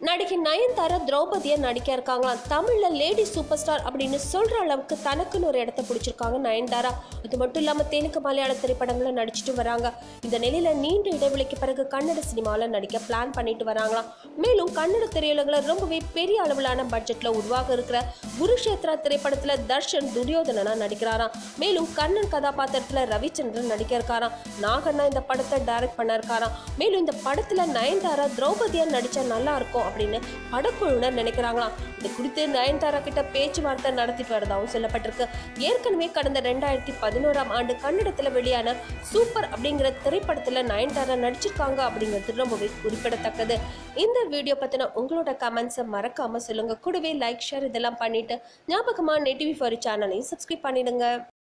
நடிகை நயன்தாரா திரௌபதியா நடிக்க இருக்காங்களாம் தமிழ்ல லேடி சூப்பர் ஸ்டார் அப்படின்னு சொல்ற அளவுக்கு தனக்குன்னு ஒரு இடத்த பிடிச்சிருக்காங்க நயன்தாரா அது மட்டும் இல்லாம தெலுங்கு மலையாள திரைப்படங்களை நடிச்சிட்டு வராங்க இந்த நிலையில நீண்ட இடைவெளிக்கு பிறகு கன்னட சினிமாவில் நடிக்க பிளான் பண்ணிட்டு வராங்களாம் மேலும் கன்னட திரையுலகில் ரொம்பவே பெரிய அளவிலான பட்ஜெட்ல உருவாக இருக்கிற குருஷேத்ரா திரைப்படத்துல தர்ஷன் துரியோதனனா நடிக்கிறாராம் மேலும் கண்ணன் கதாபாத்திரத்துல ரவிச்சந்திரன் நடிக்க இருக்காராம் நாகண்ணா இந்த படத்தை டைரக்ட் பண்ண இருக்காராம் மேலும் இந்த படத்துல நயன்தாரா திரௌபதியா நடிச்சா நல்லா இருக்கும் அப்படின்னு படக்குழுவினர் நினைக்கிறாங்களாம் இது குறித்து நயன்தாரா கிட்ட பேச்சுவார்த்தை நடத்திட்டு வரதாகவும் சொல்லப்பட்டிருக்கு ஏற்கனவே கடந்த ரெண்டாயிரத்தி பதினோராம் ஆண்டு கன்னடத்துல வெளியான சூப்பர் அப்படிங்கிற திரைப்படத்துல நயன்தாரா நடிச்சிருக்காங்க அப்படிங்கிறது ரொம்பவே குறிப்பிடத்தக்கது இந்த வீடியோ பத்தின உங்களோட கமெண்ட்ஸை மறக்காம சொல்லுங்க கூடவே லைக் ஷேர் இதெல்லாம் பண்ணிட்டு ஞாபகமா நெட்டிவி ஃபார் சேனலையும் சப்ஸ்கிரைப் பண்ணிடுங்க